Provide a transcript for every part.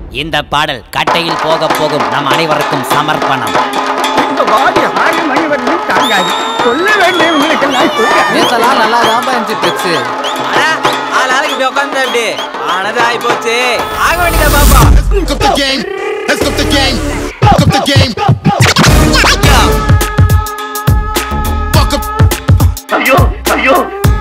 இந்த பாடல் கட்டையில் போக போகும் நம் அனைவருக்கும் சமர்ப்பணம் இந்த வாடி ஆறு மணி வரையும் தாங்காது சொல்ல வேண்டியவங்களுக்கெல்லாம் சொல்ல நேத்தெல்லாம் நல்லா தான் இருந்துச்சு ட்ரிக்ஸ் ஆளாளுக்கு இப்படி உட்காந்து அப்படி ஆனது ஆகி போச்சு ஆக வேண்டியதா பாப்பா Let's up the game. Let's up the game. Let's up the game. Fuck up. ஐயோ ஐயோ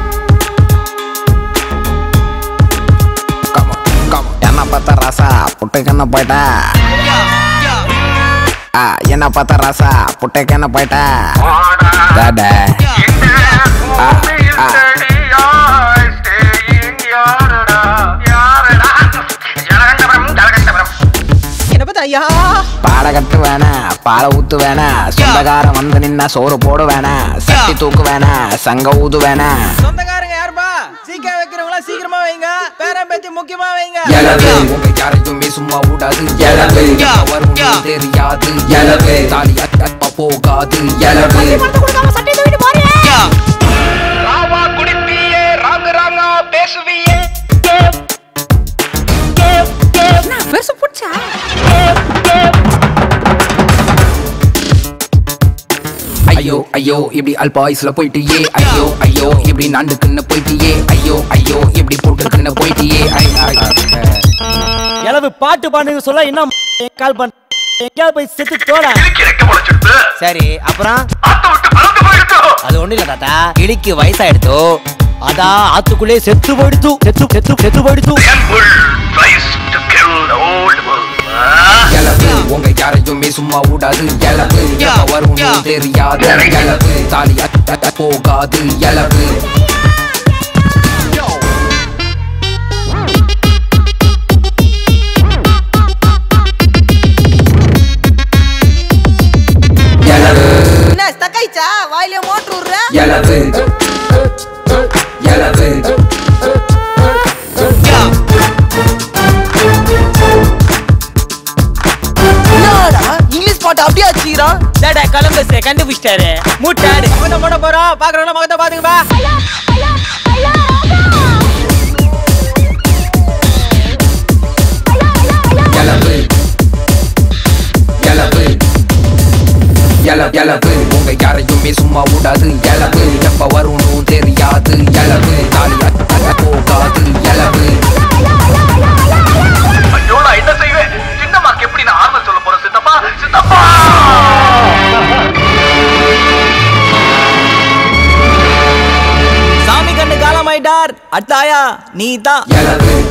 என்ன பார்த்த ராசா புட்டைக்கு என்ன போயிட்டா ஆ, என்ன பார்த்த ராசா புட்டைக்கு என்ன போயிட்டா டாடா. ஆ, ஆ. என்ன பார்த்தா ஐயா பாட கட்டு வேணா பாலை ஊத்து வேணா சொந்தக்காரன் வந்து நின்னா சோறு போடு வேணா சட்டி தூக்கு வேணா சங்க ஊது வேணா சொந்தக்காரங்க யாருப்பா சீக்கிரம் வைக்கிறவங்களா சீக்கிரமா வைங்க பேரம் பேத்தி முக்கியமா வைங்க எலவு உங்க யாரையுமே சும்மா விடாது எலவு எப்ப வரும்னு தெரியாது எலவு தாலி அத்த போகாது எலவு ஐயோ ஐயோ இப்படி அல்பாயுஸ்ல போயிட்டியே ஐயோ ஐயோ இப்படி நாண்டுக்குன்னு போயிட்டியே ஐயோ ஐயோ இப்படி போட்டுக்குன்னு போயிட்டியே ஐ, ஐ, ஐ. எளவு பாட்டு பாடுங்க சொல்ல இன்னும் கால் பண்ண எங்கேயாவது போய் செத்து தோட சரி அப்புறம் அது ஒண்ணு இல்ல தாத்தா கிளிக்கு வயசாயிடுத்து அதான் ஆத்துக்குள்ளே செத்து போயிடுத்து செத்து செத்து செத்து போயிடுத்து எலவு உங்க யாரையுமே சும்மா விடாது எலவு எப்ப வரும்னு தெரியாது எலவு தாலி அத்த போகாது எலவு எலவு என்ன ஸ்டக் ஆயிச்சா வாயில மோட்டர் விடுற எலவு எலவு என்னடா இங்கிலீஷ் பாட்டு அப்படியே வச்சுக்கிறான் டேடா கலம்பஸ் கண்டுபிடிச்சிட்டாரு மூட்டாடு முகத்தை போட போறோம் பாக்குறவங்க முகத்தை பாத்துங்க பா எலவு எலவு எலவு எலவு உங்க யாரையுமே சும்மா விடாது எலவு எப்ப வரும்னு தெரியாது எலவு தாலி அத்த போகாது எலவு ஐயோ நான் என்ன செய்வேன் சின்னம்மாக்கு எப்படி நான் ஆர்வம் சொல்ல போறேன் சித்தப்பா சித்தப்பா சாமி கண்ணு காலமாயிட்டார் அத்தாயா நீ தான் எலவு